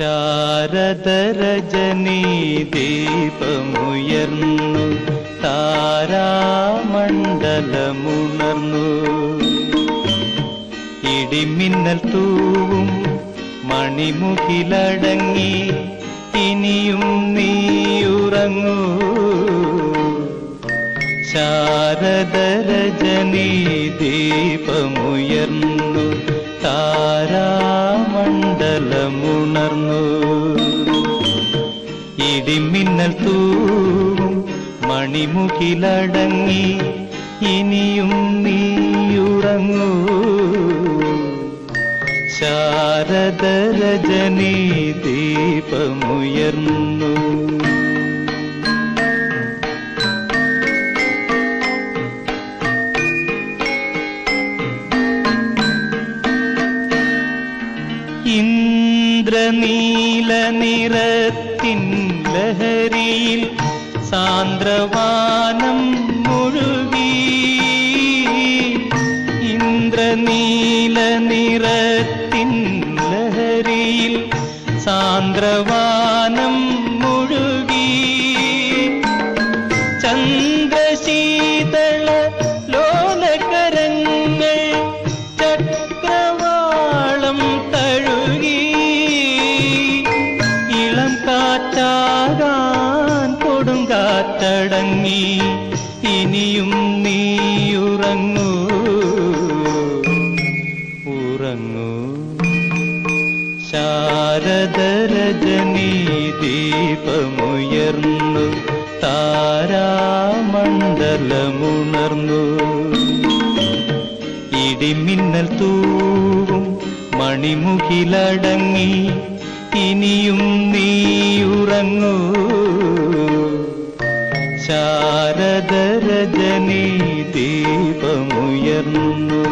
ശാരദരജനീ ദീപമുയർന്നു താരാമണ്ഡലമുണർന്നു ഇടിമിന്നൽ തൂവും മണിമുകിലടങ്ങി ഇനിയും നീയുറങ്ങൂ ശാരദരജനീ ദീപമുയർന്നു താരാമണ്ഡലമുണർന്നു ഇടിമിന്നൽ തൂവും മണിമുകിലടങ്ങി ഇനിയും നീയുറങ്ങൂ ശാരദരജനീ ദീപമുയർന്നു ഇന്ദ്രനീല നിറത്തിൻ ലഹരിയിൽ സാന്ദ്രവാനം മുഴുകി ഇന്ദ്രനീല നിറത്തിൻ ലഹരിയിൽ സാന്ദ്രവാനം മുഴുകി ചന്ദ്രശീതള ലോലകരങ്ങൾ ചക്രവാളം തഴുകി ഇളം കാറ്റാകാൻ കൊടുങ്കാറ്റടങ്ങി ഇനിയും നീയുറങ്ങൂ ഉറങ്ങൂ ശാരദരജനീ ദീപമുയർന്നു താരാമണ്ഡലമുണർന്നു ഇടിമിന്നൽ തൂവും മണിമുകിലടങ്ങി ഇനിയും നീയുറങ്ങൂ ശാരദരജനീ ദീപമുയർന്നു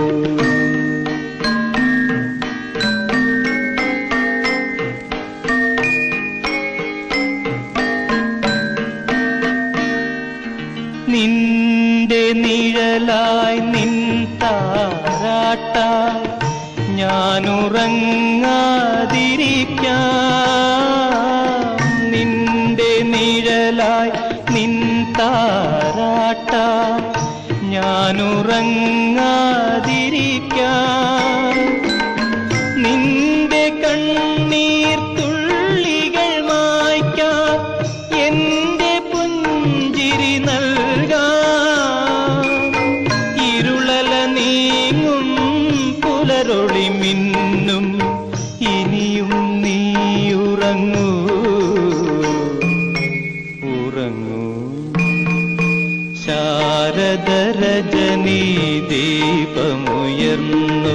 നിന്റെ നിഴലായി നിൻ താരാട്ടായി ഞാനുറങ്ങാതിരിക്കാം നിന്റെ നിഴലായി നിൻ താരാട്ടായി ഞാനുറങ്ങാതിരിക്കാം നിന്റെ കണ്ണീർ തുള്ളികൾ മായ്ക്കാം എന്റെ പുഞ്ചിരി നൽകാം ഇരുളല നീങ്ങും പുലരൊളി മിന്നും ഇനിയും നീയുറങ്ങൂ ഉറങ്ങൂ ശാരദരജനീ ദീപമുയർന്നു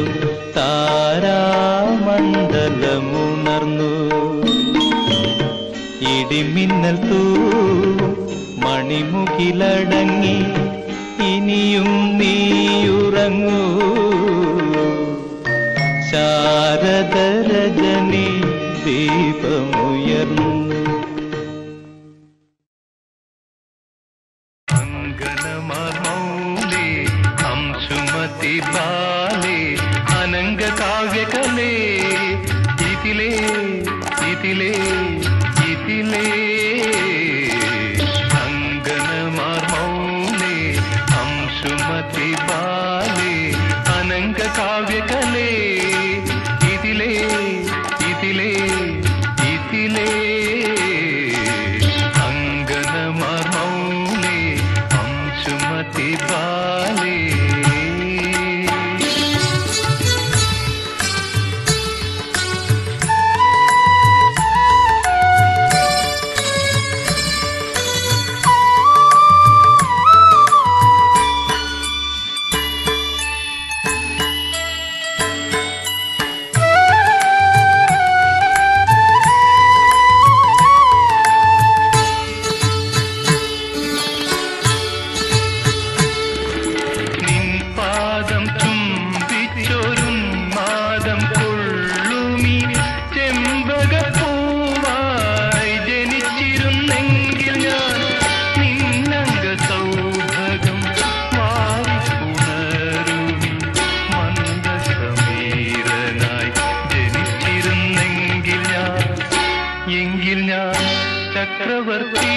താരാമണ്ഡലമുണർന്നു ഇടിമിന്നൽ തൂവും മണിമുകിലടങ്ങി ഇനിയും നീയുറങ്ങൂ ശാരദരജനീ ദീപമുയർന്നു അങ്കണമൗലേ അംശുമതി ബാലേ അനംഗ കാവ്യകലേ ഇതിലേ ഇതിലേ ഇതിലേ അങ്കണമൗലേ അംശുമതി ബാലേ അനംഗ കാവ്യകലേ ഇതിലേ ഇതിലേ ഇതിലേ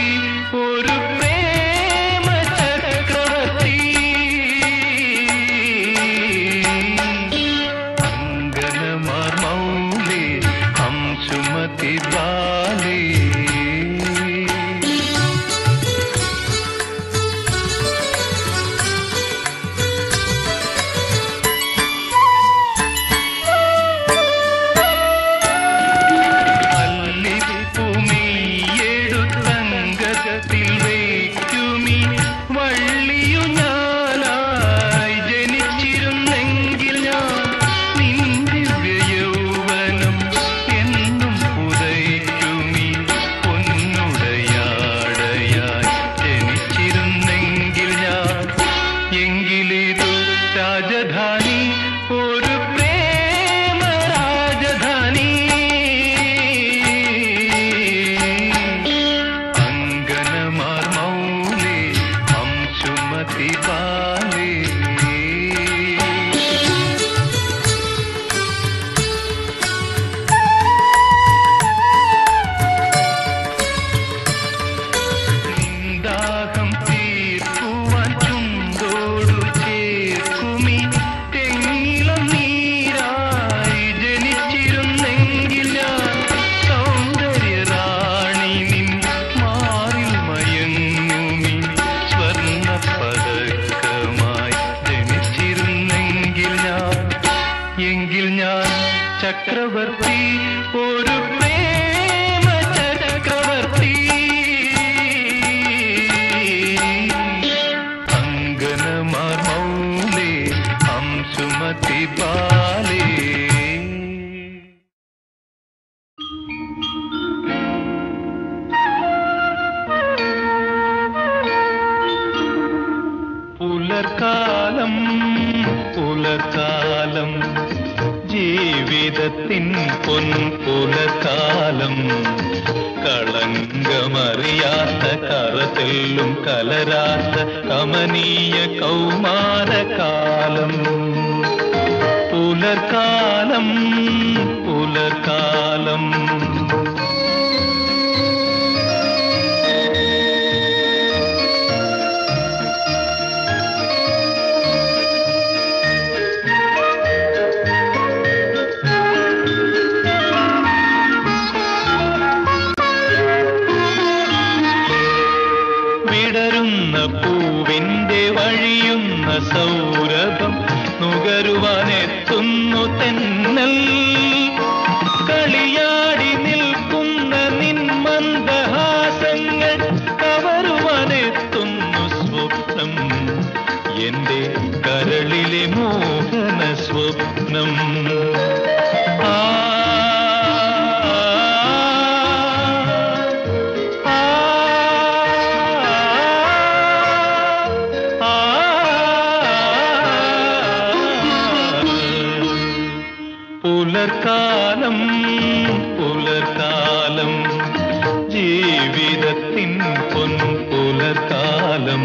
ഒരു പ്രേമ ചക്രവർത്തി അങ്കനമാർ മൗലി ഹംസുമതി ബാലേ അല്ലിപ്പുമിയെടുത്തങ്കത്തിൽ വയ്ക്കുമി വള്ളിയു ഞാനായി ജനിച്ചിരുന്നെങ്കിൽ ഞാൻ നിന്റെ യൗവനം എന്നും പുതയ്ക്കുമി പൊന്നുടയാടയായി ജനിച്ചിരുന്നെങ്കിൽ ഞാൻ എങ്കിലിതു രാജധാനി ഒരു പ്രേമ രാജധാനി അങ്കനമാർ മൗലി ഹംസുമതി ബാലേ നിന്ദാഹം തീർക്കുവാൻ ചുണ്ടോടു ചേർക്കുമി തെങ്ങിളം നീരായി ജനിച്ചിരുന്നെങ്കിൽ ഞാൻ സൗന്ദര്യ റാണി നിൻ മാറിൽ മയങ്ങുമി സ്വർണ്ണ പതക്കമായി ജനിച്ചിരുന്നെങ്കിൽ ഞാൻ എങ്കിൽ ഞാൻ ചക്രവർത്തി ഒരു പ്രേമ ചക്രവർത്തി അങ്കനമാർ മൗലി ഹംസുമതി ബാലേ പുലർക്കാലം പുലർക്കാലം ജീവിതത്തിൻ പൊൻ പുലർക്കാലം കളങ്കമറിയാത്ത കറതെല്ലും കലരാത്ത കമനീയ കൗമാരകാലം പുലർക്കാലം പുലർക്കാലം വിടരുന്ന പൂവിന്റെ വഴിയുന്ന സൗരഭം നുകരുവാനെത്തുന്നു തെന്നൽ കളിയാടി നിൽക്കുന്ന നിൻ മന്ദഹാസങ്ങൾ കവരുവാനെത്തുന്നു സ്വപ്നം എന്റെ കരളിലെ മോഹന സ്വപ്നം ആ പുലർക്കാലം പുലർക്കാലം ജീവിതത്തിൻ പൊൻ പുലർക്കാലം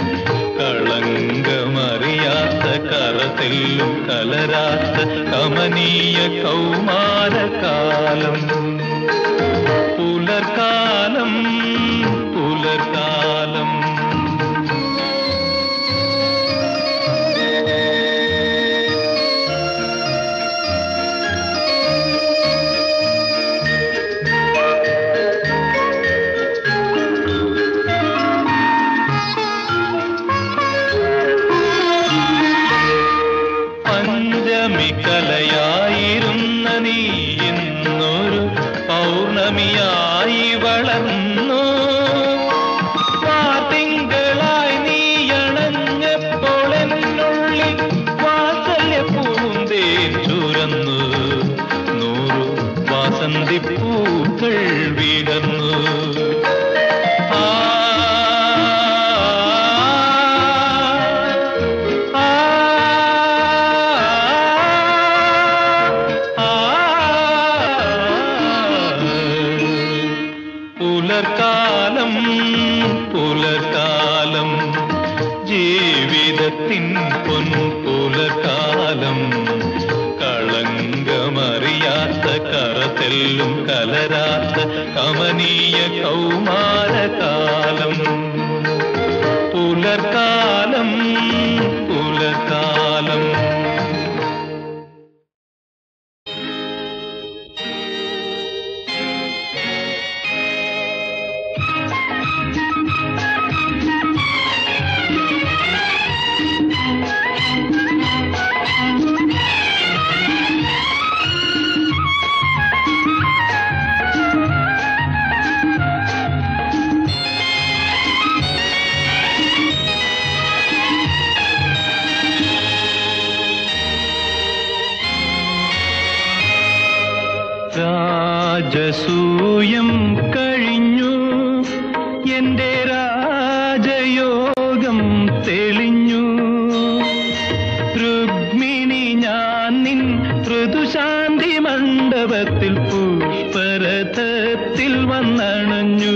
കളങ്കമറിയാത്ത കറതെല്ലും കലരാത്ത കമനീയ കൗമാരകാലം പുലർക്കാലം പുലർക്കാലം പഞ്ചമി കലയായിരുന്ന നീ ഇന്നൊരു പുലർക്കാലം പുലർക്കാലം രാജസൂയം കഴിഞ്ഞു എന്റെ രാജയോഗം തെളിഞ്ഞു രുക്മിണി ഞാൻ നിൻ ഋതുശാന്തി മണ്ഡപത്തിൽ പുഷ്പരഥത്തിൽ വന്നണഞ്ഞു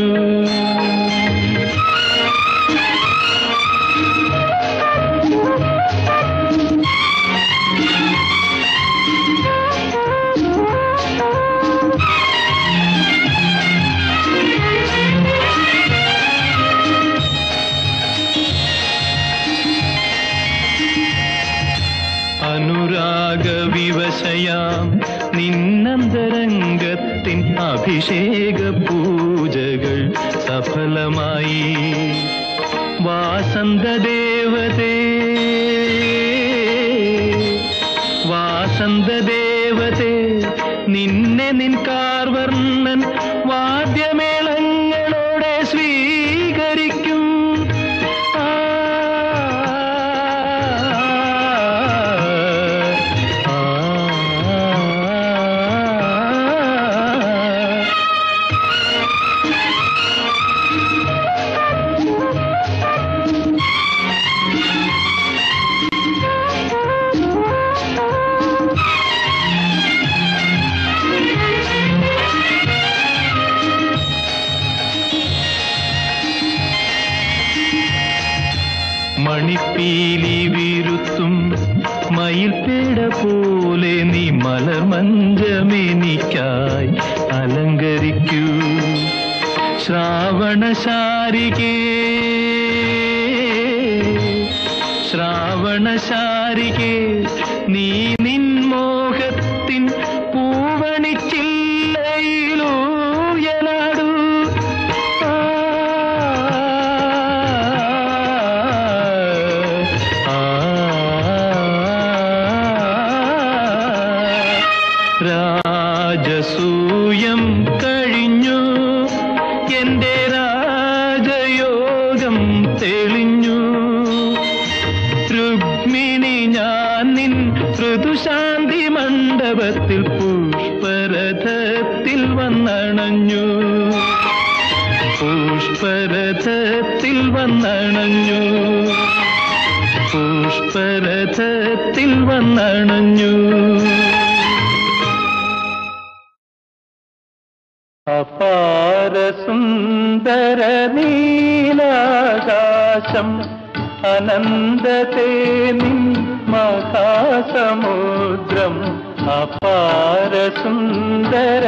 അനുരാഗവിവശയാം നിന്നന്തരംഗത്തിൻ അഭിഷേക പൂജകൾ സഫലമായി വാസന്തദേവതേ വാസന്തദേവതേ നിന്നെ നിൻ കാർവർണ്ണൻ വാദ്യമേളങ്ങളോടെ സ്വീകരിക്കും ആ, ആ, ആ. മണിപ്പീലി വീരുത്തും മയിൽപ്പേട പോലെ നീ മലർമഞ്ചമെനിക്കായി അലങ്കരിക്കൂ ശ്രാവണശാരികേ ശ്രാവണശാരികേ നീ നിൻ മോഹത്തിൻ പൂവണിച്ചില്ലയിലൂയലാടൂ ആ, ആ, രാജസൂയം കഴിഞ്ഞു എന്റെ രാജയോഗം തെളിഞ്ഞു രുക്മിണി ഞാൻ നിൻ ഋതുശാന്തി മണ്ഡപത്തിൽ പുഷ്പരഥത്തിൽ വന്നണഞ്ഞു പുഷ്പരഥത്തിൽ വന്നണഞ്ഞു പുഷ്പരഥത്തിൽ വന്നണഞ്ഞു അപാര സുന്ദര നീലാകാശം അനന്തത്തെ നിൻ മഹാസമുദ്രം അപാര സുന്ദര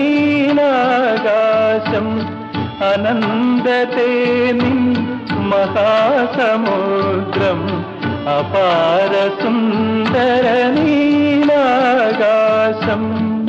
നീലാകാശം അനന്തത്തെ നിൻ മഹാസമുദ്രം അപാര സുന്ദര നീലാകാശം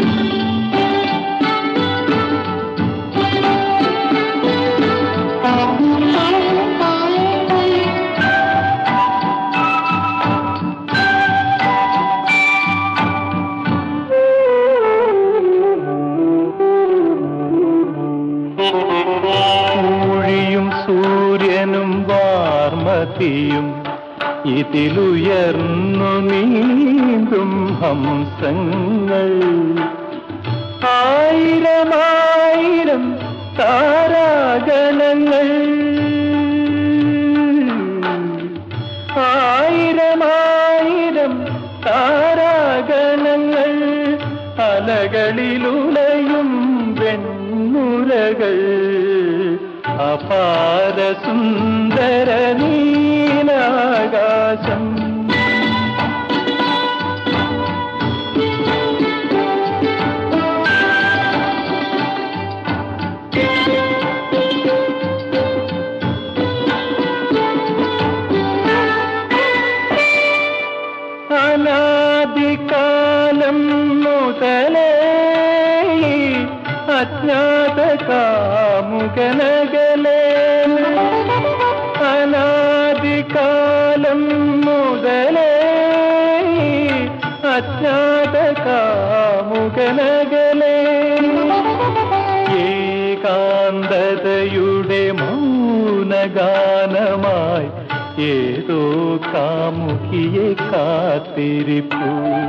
ൂഴിയും സൂര്യനും വാർമതിയും ഇതിലുയർന്നു നീന്തും ഹംസങ്ങൾ ആയിരമായിരം താരാഗണങ്ങൾ ആയിരമായിരം താരാഗണങ്ങൾ അലകളിലുലയും വെണ്ണുരകൾ അപാര സുന്ദര നീലാകാശം മൗനഗാനമായി ഏതോ കാമുകിയെ കാത്തിരിപ്പു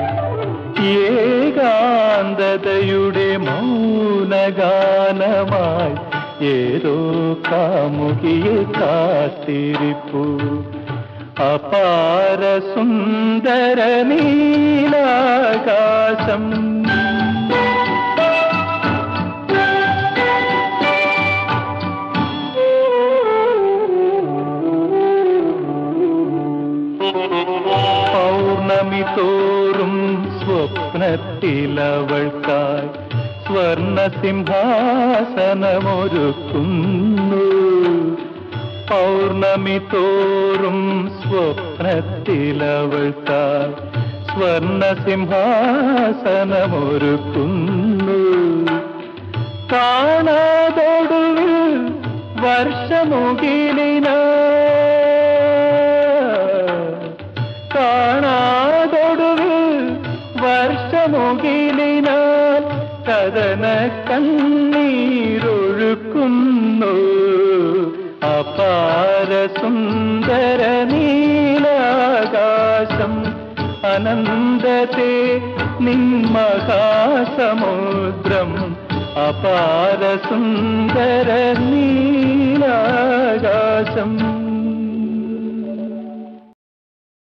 ഏകാന്തതയുടെ മൗനഗാനമായി ഏതോ കാമുകിയെ കാത്തിരിപ്പു അപാര സുന്ദര നീലാകാശം പൗർണമി തോറും സ്വപ്നത്തിലവൾക്കായി സ്വർണ സിംഹാസനമൊരുക്കുന്നു പൗർണമി തോറും സ്വപ്നത്തിലവൾക്കായി സ്വർണ സിംഹാസനമൊരുക്കുന്നു കാണാതൊടുവിൽ വർഷമുകിലിന കാണാതൊടുവിൽ വർഷമുകിലിനാൽ കഥന കണ്ണീരൊഴുക്കുന്നു അപാര സുന്ദര നീലാകാശം അനന്തത്തെ നിന്മഹാസമുദ്രം അപാര സുന്ദര നീ